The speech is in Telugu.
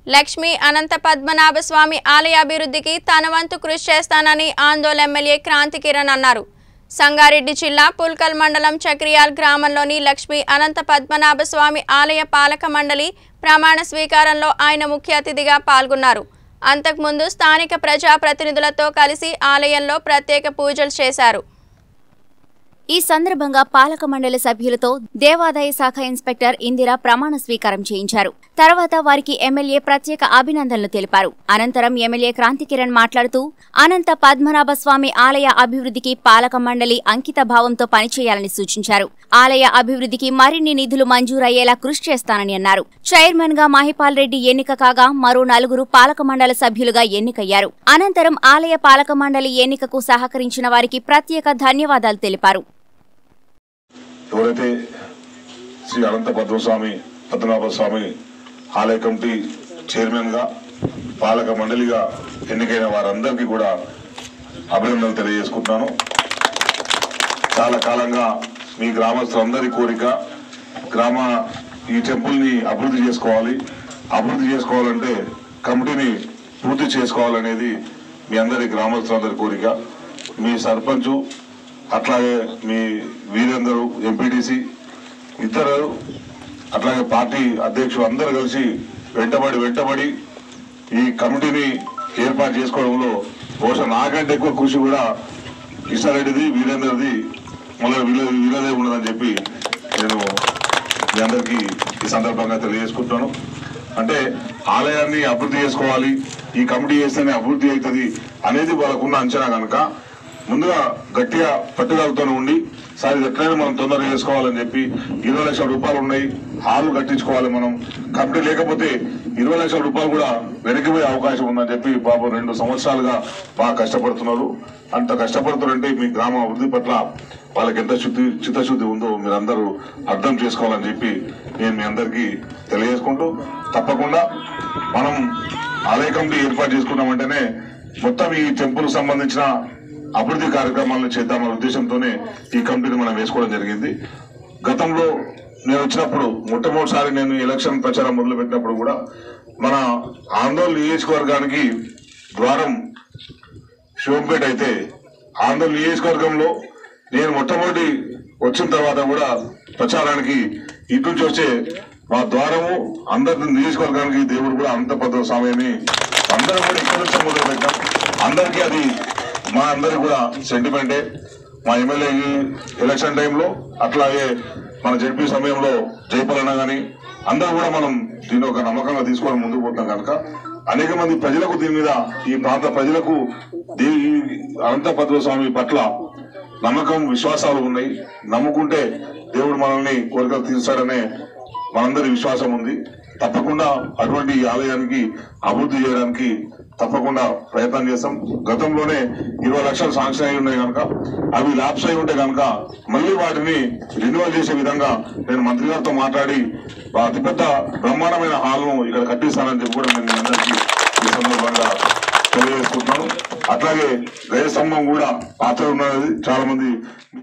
లక్ష్మీ అనంత పద్మనాభ స్వామి ఆలయ అభివృద్ధికి తన వంతు కృషి చేస్తానని ఆందోళన ఎమ్మెల్యే క్రాంతి కిరణ్ అన్నారు సంగారెడ్డి జిల్లా పుల్కల్ మండలం చక్రియాల్ గ్రామంలోని లక్ష్మీ అనంత పద్మనాభ స్వామి ఆలయ పాలక మండలి ప్రమాణ స్వీకారంలో ఆయన ముఖ్య అతిథిగా పాల్గొన్నారు అంతకుముందు స్థానిక ప్రజాప్రతినిధులతో కలిసి ఆలయంలో ప్రత్యేక పూజలు చేశారు ఈ సందర్భంగా పాలక మండలి సభ్యులతో దేవాదాయ శాఖ ఇన్స్పెక్టర్ ఇందిర ప్రమాణ స్వీకారం చేయించారు తర్వాత వారికి ఎమ్మెల్యే ప్రత్యేక అభినందనలు తెలిపారు అనంతరం ఎమ్మెల్యే క్రాంతి కిరణ్ మాట్లాడుతూ అనంత పద్మనాభ స్వామి ఆలయ అభివృద్ధికి పాలక మండలి అంకిత భావంతో పనిచేయాలని సూచించారు ఆలయ అభివృద్ధికి మరిన్ని నిధులు మంజూరయ్యేలా కృషి చేస్తానని అన్నారు చైర్మన్ గా మహిపాల్ రెడ్డి ఎన్నిక కాగా మరో నలుగురు పాలక మండలి సభ్యులుగా ఎన్నికయ్యారు అనంతరం ఆలయ పాలక మండలి ఎన్నికకు సహకరించిన వారికి ప్రత్యేక ధన్యవాదాలు తెలిపారు ఎవరైతే శ్రీ అనంత పద్మస్వామి పద్మనాభ స్వామి ఆలయ కమిటీ చైర్మన్ గా పాలక మండలిగా ఎన్నికైన వారందరికీ కూడా అభినందనలు తెలియజేసుకుంటున్నాను చాలా కాలంగా మీ గ్రామస్తులందరి కోరిక గ్రామ ఈ టెంపుల్ ని అభివృద్ధి చేసుకోవాలి అభివృద్ధి చేసుకోవాలంటే కమిటీని పూర్తి చేసుకోవాలనేది మీ అందరి గ్రామస్తులందరి కోరిక మీ సర్పంచు అట్లాగే మీ వీరందరూ ఎంపీటీసీ ఇద్దరు అట్లాగే పార్టీ అధ్యక్షులు అందరూ కలిసి వెంటబడి వెంటబడి ఈ కమిటీని ఏర్పాటు చేసుకోవడంలో బహుశా నాకంటే ఎక్కువ కృషి కూడా కిషారెడ్డిది వీరేందర్ది మళ్ళీ వీళ్ళ వీళ్ళదే ఉన్నదని చెప్పి నేను మీ అందరికీ ఈ సందర్భంగా తెలియజేసుకుంటున్నాను అంటే ఆలయాన్ని అభివృద్ధి చేసుకోవాలి ఈ కమిటీ చేస్తేనే అభివృద్ధి అవుతుంది అనేది వాళ్ళకున్న అంచనా కనుక ముందుగా గట్టిగా పట్టుదలతో ఉండి సార్ ఇది ఎట్లయినా మనం తొందరగా చేసుకోవాలని చెప్పి ఇరవై లక్షల రూపాయలు ఉన్నాయి హాలు కట్టించుకోవాలి మనం కమిటీ లేకపోతే ఇరవై లక్షల రూపాయలు కూడా వెనక్కిపోయే అవకాశం ఉందని చెప్పి బాబు రెండు సంవత్సరాలుగా బాగా కష్టపడుతున్నారు అంత కష్టపడుతున్నారంటే మీ గ్రామ అభివృద్ధి పట్ల వాళ్ళకి ఎంత శుద్ధి చిత్తశుద్ధి ఉందో మీరందరూ అర్థం చేసుకోవాలని చెప్పి నేను మీ అందరికీ తెలియజేసుకుంటూ తప్పకుండా మనం ఆలయ కమిటీ ఏర్పాటు చేసుకున్నామంటేనే మొత్తం ఈ టెంపుల్ సంబంధించిన అభివృద్ధి కార్యక్రమాలను చేద్దామనే ఉద్దేశంతోనే ఈ కమిటీని మనం వేసుకోవడం జరిగింది గతంలో నేను వచ్చినప్పుడు మొట్టమొదటిసారి నేను ఎలక్షన్ ప్రచారం మొదలు పెట్టినప్పుడు కూడా మన ఆందోళన నియోజకవర్గానికి ద్వారం శివంపేట అయితే ఆందోళన నియోజకవర్గంలో నేను మొట్టమొదటి వచ్చిన తర్వాత కూడా ప్రచారానికి ఇటు నుంచి వచ్చే మా ద్వారము అందరి నియోజకవర్గానికి దేవుడు కూడా అంత పెద్ద సమయని అందరం కూడా ఇక్కడ నుంచి మొదలు పెట్టాం అందరికీ అది మా అందరికి కూడా సెంటిమెంటే మా ఎమ్మెల్యే ఎలక్షన్ టైంలో అట్లాగే మన జడ్పీ సమయంలో జయపాలన గాని అందరూ కూడా మనం దీన్ని ఒక నమ్మకంగా తీసుకొని ముందుకు పోతాం కనుక అనేక మంది ప్రజలకు దీని మీద ఈ ప్రాంత ప్రజలకు దీ- ఈ అనంత పద్మ స్వామి పట్ల నమ్మకం విశ్వాసాలు ఉన్నాయి నమ్ముకుంటే దేవుడు మనల్ని కోరికలు తీర్చాడనే మనందరి విశ్వాసం ఉంది తప్పకుండా అటువంటి ఈ ఆలయానికి అభివృద్ధి చేయడానికి తప్పకుండా ప్రయత్నం చేస్తాం గతంలోనే ఇరవై లక్షలు శాంక్షన్ అయి ఉన్నాయి కనుక అవి ల్యాప్స్ అయి ఉంటే కనుక మళ్ళీ వాటిని రెన్యువల్ చేసే విధంగా నేను మంత్రి గారితో మాట్లాడి ఆ అతిపెద్ద బ్రహ్మాండమైన హాల్ను ఇక్కడ కట్టిస్తానని చెప్పి కూడా నేను మీ అందరికీ ఈ సందర్భంగా తెలియజేసుకుంటున్నాను అట్లాగే గయ స్తంభం కూడా పాత్ర ఉన్నది చాలా మంది